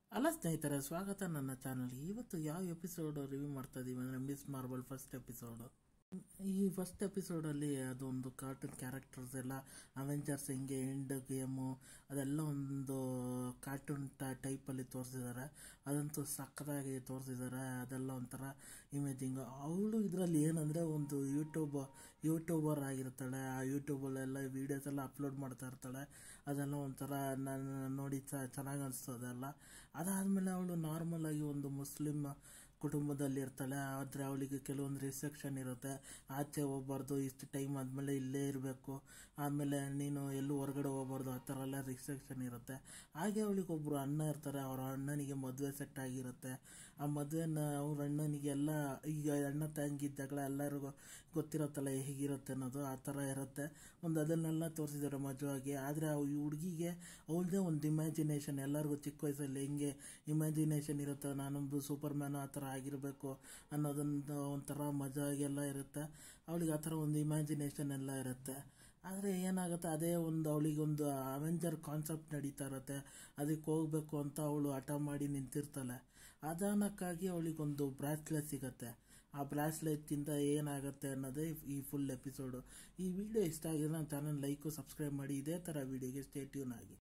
ಅಲ್ಲ ಸ್ನೇಹಿತರೆ ಸ್ವಾಗತ ನನ್ನ ಚಾನಲ್ಗೆ ಇವತ್ತು ಯಾವ ಎಪಿಸೋಡ್ ರಿವ್ಯೂ ಮಾಡ್ತಾ ಇದೀವಿ ಅಂದರೆ ಮಿಸ್ ಮಾರ್ಬಲ್ ಫಸ್ಟ್ ಎಪಿಸೋಡು ಈ ಫಸ್ಟ್ ಎಪಿಸೋಡಲ್ಲಿ ಅದೊಂದು ಕಾರ್ಟೂನ್ ಕ್ಯಾರೆಕ್ಟರ್ಸ್ ಎಲ್ಲ ಅವೆಂಜರ್ಸ್ ಹೆಂಗೆ ಎಂಡ್ ಗೇಮು ಅದೆಲ್ಲ ಒಂದು ಕಾರ್ಟೂನ್ ಟೈಪಲ್ಲಿ ತೋರಿಸಿದ್ದಾರೆ ಅದಂತೂ ಸಕ್ಕತ್ತಾಗಿ ತೋರಿಸಿದ್ದಾರೆ ಅದೆಲ್ಲ ಒಂಥರ ಇಮೇಜಿಂಗ್ ಅವಳು ಇದರಲ್ಲಿ ಏನಂದರೆ ಒಂದು ಯೂಟ್ಯೂಬ್ ಯೂಟ್ಯೂಬರ್ ಆಗಿರ್ತಾಳೆ ಆ ಯೂಟ್ಯೂಬಲ್ಲೆಲ್ಲ ವೀಡಿಯೋಸ್ ಎಲ್ಲ ಅಪ್ಲೋಡ್ ಮಾಡ್ತಾ ಇರ್ತಾಳೆ ಅದೆಲ್ಲ ಒಂಥರ ನಾನು ನೋಡಿ ಚ ಚೆನ್ನಾಗಿ ಅನಿಸ್ತು ಅದೆಲ್ಲ ಅದಾದಮೇಲೆ ಅವಳು ನಾರ್ಮಲ್ ಆಗಿ ಒಂದು ಮುಸ್ಲಿಂ ಕುಟುಂಬದಲ್ಲಿ ಇರ್ತಾಳೆ ಆದರೆ ಅವಳಿಗೆ ಕೆಲವೊಂದು ರಿಸ್ಟ್ರಿಕ್ಷನ್ ಇರುತ್ತೆ ಆಚೆ ಹೋಗ್ಬಾರ್ದು ಇಷ್ಟು ಟೈಮ್ ಆದಮೇಲೆ ಇಲ್ಲೇ ಇರಬೇಕು ಆಮೇಲೆ ನೀನು ಎಲ್ಲೂ ಹೊರಗಡೆ ಹೋಗ್ಬಾರ್ದು ಆ ಥರ ಎಲ್ಲ ರಿಸ್ಟ್ರಿಕ್ಷನ್ ಇರುತ್ತೆ ಹಾಗೆ ಅವಳಿಗೆ ಒಬ್ಬರು ಅಣ್ಣ ಇರ್ತಾರೆ ಅವ್ರ ಅಣ್ಣನಿಗೆ ಮದುವೆ ಸೆಟ್ ಆಗಿರುತ್ತೆ ಆ ಮದುವೆನ ಅವ್ರ ಅಣ್ಣನಿಗೆ ಎಲ್ಲ ಈಗ ಅಣ್ಣ ತಂಗಿ ಜಗಳ ಎಲ್ಲರಿಗೂ ಗೊತ್ತಿರುತ್ತಲ್ಲ ಹೇಗಿರುತ್ತೆ ಅನ್ನೋದು ಆ ಥರ ಇರುತ್ತೆ ಒಂದು ಅದನ್ನೆಲ್ಲ ತೋರಿಸಿದ್ದಾರೆ ಮಜವಾಗಿ ಆದರೆ ಈ ಹುಡುಗಿಗೆ ಅವಳದೇ ಒಂದು ಇಮ್ಯಾಜಿನೇಷನ್ ಎಲ್ಲರಿಗೂ ಚಿಕ್ಕ ವಯಸ್ಸಲ್ಲಿ ಹೆಂಗೆ ಇಮ್ಯಾಜಿನೇಷನ್ ಇರುತ್ತೆ ನಾನೊಬ್ಬ ಸೂಪರ್ ಮ್ಯಾನ್ ಆ ಥರ ಆಗಿರಬೇಕು ಅನ್ನೋದೊಂದು ಒಂಥರ ಮಜಾಗೆಲ್ಲ ಇರುತ್ತೆ ಅವಳಿಗೆ ಆ ಥರ ಒಂದು ಇಮ್ಯಾಜಿನೇಷನ್ ಎಲ್ಲ ಇರುತ್ತೆ ಆದರೆ ಏನಾಗುತ್ತೆ ಅದೇ ಒಂದು ಅವಳಿಗೆ ಒಂದು ಅವೆಂಜರ್ ಕಾನ್ಸೆಪ್ಟ್ ನಡೀತಾ ಇರುತ್ತೆ ಅದಕ್ಕೆ ಹೋಗ್ಬೇಕು ಅಂತ ಅವಳು ಹಠ ಮಾಡಿ ನಿಂತಿರ್ತಾಳೆ ಅದಾನಕ್ಕಾಗಿ ಅವಳಿಗೊಂದು ಬ್ರಾಸ್ಲೆಟ್ ಸಿಗತ್ತೆ ಆ ಬ್ರಾಸ್ಲೆಟ್ಟಿಂದ ಏನಾಗುತ್ತೆ ಅನ್ನೋದೇ ಈ ಫುಲ್ ಎಪಿಸೋಡು ಈ ವಿಡಿಯೋ ಇಷ್ಟ ಆಗಿದ್ರೆ ನನ್ನ ಚಾನಲ್ ಲೈಕು ಸಬ್ಸ್ಕ್ರೈಬ್ ಮಾಡಿ ಇದೇ ಥರ ವಿಡಿಯೋಗೆ ಸ್ಟೇಟ್ಯೂನ್ ಆಗಿ